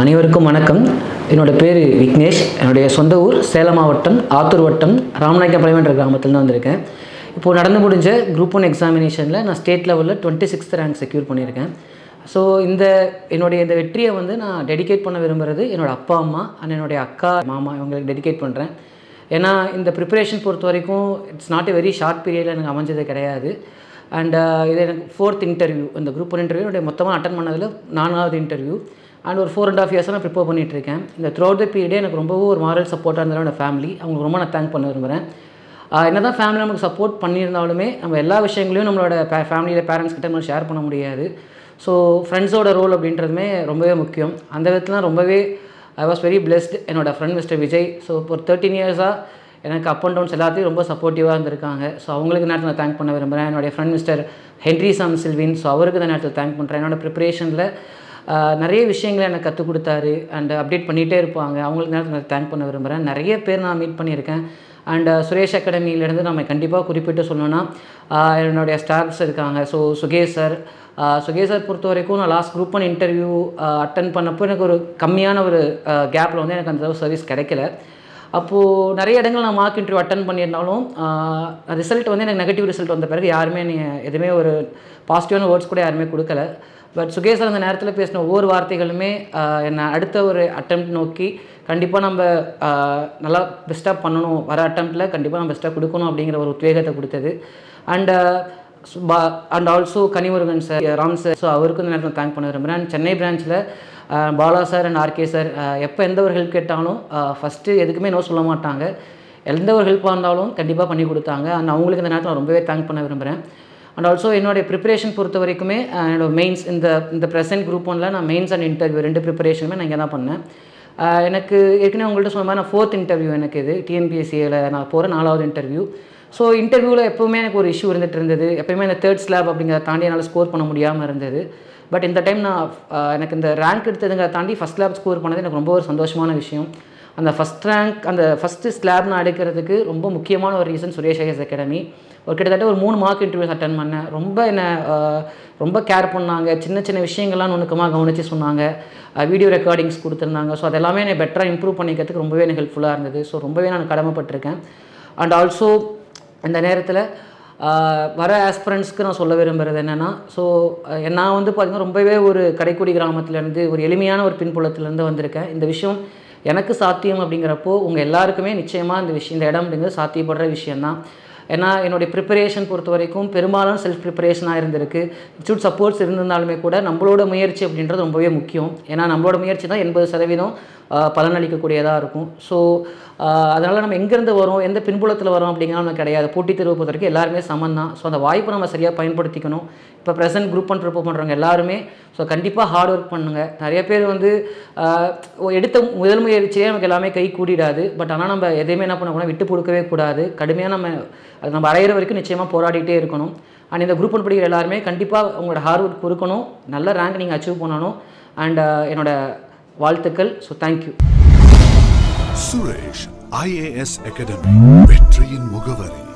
அனைவருக்கும் வணக்கம் என்னோட பேர் விக்னேஷ் என்னுடைய சொந்த ஊர் சேலம் மாவட்டம் ஆத்தூர் வட்டம் ராமநாயக்கபாளையம் என்ற கிராமத்துலேருந்து வந்திருக்கேன் இப்போது நடந்து முடிஞ்ச குரூப் ஒன் எக்ஸாமினேஷனில் நான் ஸ்டேட் லெவலில் டுவெண்ட்டி சிக்ஸ்த் ரேங்க் செக்யூர் பண்ணியிருக்கேன் ஸோ இந்த என்னுடைய இந்த வெற்றியை வந்து நான் டெடிகேட் பண்ண விரும்புகிறது என்னோட அப்பா அம்மா அண்ட் என்னுடைய அக்கா மாமா இவங்களுக்கு டெடிகேட் பண்ணுறேன் ஏன்னா இந்த ப்ரிப்பரேஷன் பொறுத்த வரைக்கும் it's not a very short பீரியடில் எனக்கு அமைஞ்சது கிடையாது அண்ட் இது எனக்கு ஃபோர்த் இன்டர்வியூ இந்த குரூப் ஒன் இன்டர்வியூ என்னுடைய மொத்தமாக அட்டன் பண்ணதில் நாலாவது இன்டர்வியூ அண்ட் ஒரு ஃபோர் அண்ட் ஆஃப் இயர்ஸாக நான் ப்ரிப்பேர் பண்ணிட்டு இருக்கேன் இந்த த்ரூ அவுட் த பீரியடே எனக்கு ரொம்பவும் ஒரு மாரல் சப்போர்ட்டாக இருந்தாலும் என்னோட ஃபேமிலி அவங்களுக்கு ரொம்ப நான் தேங்க் பண்ண விரும்புகிறேன் என்ன தான் ஃபேமிலி நமக்கு சப்போர்ட் பண்ணியிருந்தாலுமே நம்ம எல்லா விஷயங்களையும் நம்மளோட ஃபேமிலியில் பேரண்ட்ஸ் கிட்ட நம்ம ஷேர் பண்ண முடியாது ஸோ ஃப்ரெண்ட்ஸோட ரோல் அப்படின்றதுமே ரொம்பவே முக்கியம் அந்த விதத்தில் ரொம்பவே ஐ வாஸ் வெரி பிளெஸ்ட் என்னோட ஃப்ரெண்ட் மிஸ்டர் விஜய் ஸோ ஒரு தேர்ட்டின் இயர்ஸாக எனக்கு அப் அண்ட் டவுன்ஸ் எல்லாத்தையும் ரொம்ப சப்போர்ட்டிவாக இருந்திருக்காங்க ஸோ அவங்களுக்கு நேரத்தில் நான் தேங்க் பண்ண விரும்புகிறேன் என்னுடைய friend mister Henry Sam Silvin so அவருக்கு இந்த நேரத்தில் தேங்க் பண்ணுறேன் என்னோட ப்ரிப்பரேஷனில் நிறைய விஷயங்களை எனக்கு கற்றுக் கொடுத்தாரு அண்ட் அப்டேட் பண்ணிகிட்டே இருப்பாங்க அவங்களுக்கு நேரத்தில் நான் தேங்க் பண்ண விரும்புகிறேன் நிறைய பேர் நான் மீட் பண்ணியிருக்கேன் அண்ட் சுரேஷ் அகாடமியிலேருந்து நம்ம கண்டிப்பாக குறிப்பிட்டு சொல்லணும்னா ஆஹ் என்னுடைய ஸ்டாஃப்ஸ் இருக்காங்க so Sukesh sir Sukesh sir பொறுத்த வரைக்கும் நான் last group one interview attend பண்ணப்போ எனக்கு ஒரு கம்மியான ஒரு கேப்பில் வந்து எனக்கு அந்த சர்வீஸ் கிடைக்கல அப்போது நிறைய இடங்கள் நான் மார்க் இன்டர்வியூ அட்டன் பண்ணியிருந்தாலும் ரிசல்ட் வந்து எனக்கு நெகட்டிவ் ரிசல்ட் வந்த பிறகு யாருமே நீ எதுவுமே ஒரு பாசிட்டிவான வேர்ட்ஸ் கூட யாருமே கொடுக்கல பட் சுகேஷ் சார் அந்த நேரத்தில் பேசின ஒவ்வொரு வார்த்தைகளுமே ஆஹ் என்னை அடுத்த ஒரு அட்டம் நோக்கி கண்டிப்பாக நம்ம ஆஹ் நல்லா பெஸ்ட்டாக பண்ணணும் வர அட்டம்ப்டில் கண்டிப்பாக நம்ம பெஸ்ட்டாக கொடுக்கணும் அப்படிங்கிற ஒரு உத்வேகத்தை கொடுத்தது and and also Kanimurugan sir Ram sir so அவருக்கும் இந்த நேரத்தில் தேங்க் பண்ண விரும்புகிறேன் அண்ட் சென்னை பிரான்ச்சில் Bala sir and RK sir எப்போ எந்த ஒரு ஹெல்ப் கேட்டாலும் ஃபஸ்ட்டு எதுக்குமே நோ சொல்ல மாட்டாங்க எந்த ஒரு ஹெல்ப்பாக இருந்தாலும் கண்டிப்பாக பண்ணி கொடுத்தாங்க அண்ட் அவங்களுக்கு இந்த நேரத்தில் நான் ரொம்பவே தேங்க் பண்ண விரும்புகிறேன் அண்ட் ஆல்சோ என்னுடைய ப்ரிப்பரேஷன் பொறுத்த வரைக்குமே அஹ், என்னோட மெயின்ஸ் இந்த இந்த ப்ரெசென்ட் குரூப் ஒன்ல நான் மெயின்ஸ் அண்ட் இன்டர்வியூ ரெண்டு ப்ரிப்பரேஷனுமே நான் இங்கே தான் பண்ணேன் அஹ், எனக்கு ஏற்கனவே உங்கள்கிட்ட சொன்ன மாதிரி நான் ஃபோர்த் இன்டர்வியூ எனக்கு இது டிஎன்பிஎஸ்சியில் நான் போகிற நாலாவது இன்டர்வியூ ஸோ இன்டர்வியூவில் எப்போவுமே எனக்கு ஒரு இஷ்யூ இருந்துட்டு இருந்தது எப்போயுமே இந்த தேர்ட் ஸ்லாப் அப்படிங்கிறத தாண்டி என்னால் ஸ்கோர் பண்ண முடியாமல் இருந்தது பட் இந்த டைம் நான் அஹ், எனக்கு இந்த ரேங்க் எடுத்ததுங்கிறத தாண்டி ஃபஸ்ட் ஸ்லாப் ஸ்கோர் பண்ணது எனக்கு ரொம்ப ஒரு சந்தோஷமான விஷயம் அந்த ஃபஸ்ட் ரேங்க் அந்த ஃபஸ்ட்டு ஸ்லாப் நான் எடுக்கிறதுக்கு ரொம்ப முக்கியமான ஒரு ரீசன் சுரேஷ் ஐஎஸ் அகாடமி ஒரு கிட்டத்தட்ட ஒரு மூணு மார்க் இன்டர்வியூஸ் அட்டன் பண்ணேன் ரொம்ப என்னை அஹ், ரொம்ப கேர் பண்ணாங்க சின்ன சின்ன விஷயங்கள்லாம் நுணுக்கமாக கவனித்து சொன்னாங்க வீடியோ ரெக்கார்டிங்ஸ் கொடுத்துருந்தாங்க ஸோ அதெல்லாமே என்னை பெட்டராக இம்ப்ரூவ் பண்ணிக்கிறதுக்கு ரொம்பவே எனக்கு ஹெல்ப்ஃபுல்லாக இருந்தது ஸோ ரொம்பவே நான் கடமைப்பட்டிருக்கேன் அண்ட் ஆல்சோ இந்த நேரத்தில் ஆஹ் வர ஆஸ்பிரண்ட்ஸ்க்கு நான் சொல்ல விரும்புகிறது என்னென்னா ஸோ நான் வந்து பார்த்திங்கன்னா ரொம்பவே ஒரு கடைக்குடி கிராமத்துலேருந்து ஒரு எளிமையான ஒரு பின்புலத்துலேருந்து வந்திருக்கேன் இந்த விஷயம் எனக்கு சாத்தியம் அப்படிங்கிறப்போ உங்கள் எல்லாருக்குமே நிச்சயமாக இந்த விஷயம் இந்த இடம் அப்படிங்கிறது சாத்தியப்படுற விஷயந்தான் ஏன்னா என்னுடைய ப்ரிப்பரேஷன் பொறுத்த வரைக்கும் பெரும்பாலும் செல்ஃப் ப்ரிப்பரேஷனாக இருந்திருக்கு இன்ஸ்டியூட் சப்போர்ட்ஸ் இருந்திருந்தாலுமே கூட நம்மளோட முயற்சி அப்படின்றது ரொம்பவே முக்கியம் ஏன்னா நம்மளோட முயற்சி தான் எண்பது சதவீதம் ஆஹ் பலனளிக்கக்கூடியதாக இருக்கும் ஸோ அதனால் நம்ம எங்கேருந்து வரோம் எந்த பின்புலத்தில் வரோம் அப்படிங்கிறது நமக்கு கிடையாது போட்டித் தேர்வு பொறுத்த வரைக்கும் எல்லாருமே சமம் தான் ஸோ அந்த வாய்ப்பை நம்ம சரியாக பயன்படுத்திக்கணும் இப்போ ப்ரெசென்ட் குரூப் ஒன் ப்ரிப்பேர் பண்ணுறவங்க எல்லாருமே ஸோ கண்டிப்பாக ஹார்ட் ஒர்க் பண்ணுங்கள் நிறைய பேர் வந்து ஆஹ் எடுத்த முதல் முயற்சியே நமக்கு எல்லாமே கை கூடிடாது பட் ஆனால் நம்ம எதையுமே என்ன பண்ணக்கூடாது விட்டு கொடுக்கவே கூடாது கடுமையாக நம்ம அது நம்ம அடையிற வரைக்கும் நிச்சயமாக போராடிட்டே இருக்கணும் அண்ட் இந்த குரூப் ஒன் படிக்கிற எல்லாருமே கண்டிப்பாக உங்களோட ஹார்ட் ஒர்க் கொடுக்கணும் நல்ல ரேங்க் நீங்கள் அச்சீவ் பண்ணணும் அண்ட் என்னோட வாழ்த்துக்கள் so thank you Suresh IAS academy வெற்றியின் முகவரி